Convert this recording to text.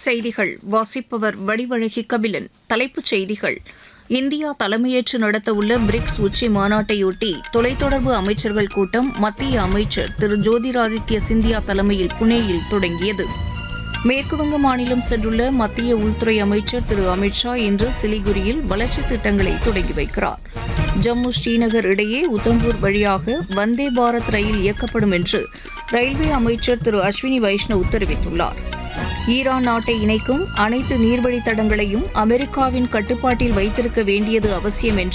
செய்திகள் வாசிப்பவர் வடிவழகி கபிலன் தலைப்புச் செய்திகள் இந்தியா தலைமையேற்று நடத்தவுள்ள பிரிக்ஸ் உச்சி மாநாட்டையொட்டி தொலைத்தொடர்பு அமைச்சர்கள் கூட்டம் மத்திய அமைச்சர் திரு ஜோதிராதித்ய சிந்தியா தலைமையில் புனேயில் தொடங்கியது மேற்குவங்க மாநிலம் சென்றுள்ள மத்திய உள்துறை அமைச்சர் திரு அமித்ஷா இன்று சிலிகுரியில் வளர்ச்சித் திட்டங்களை தொடங்கி வைக்கிறார் ஜம்மு ஸ்ரீநகர் இடையே உத்தம்பூர் வழியாக வந்தே பாரத் ரயில் இயக்கப்படும் என்று ரயில்வே அமைச்சர் திரு அஸ்வினி வைஷ்ணவ் தெரிவித்துள்ளார் ஈரான் நாட்டை இணைக்கும் அனைத்து நீர்வழித் தடங்களையும் அமெரிக்காவின் கட்டுப்பாட்டில் வைத்திருக்க வேண்டியது அவசியம் என்று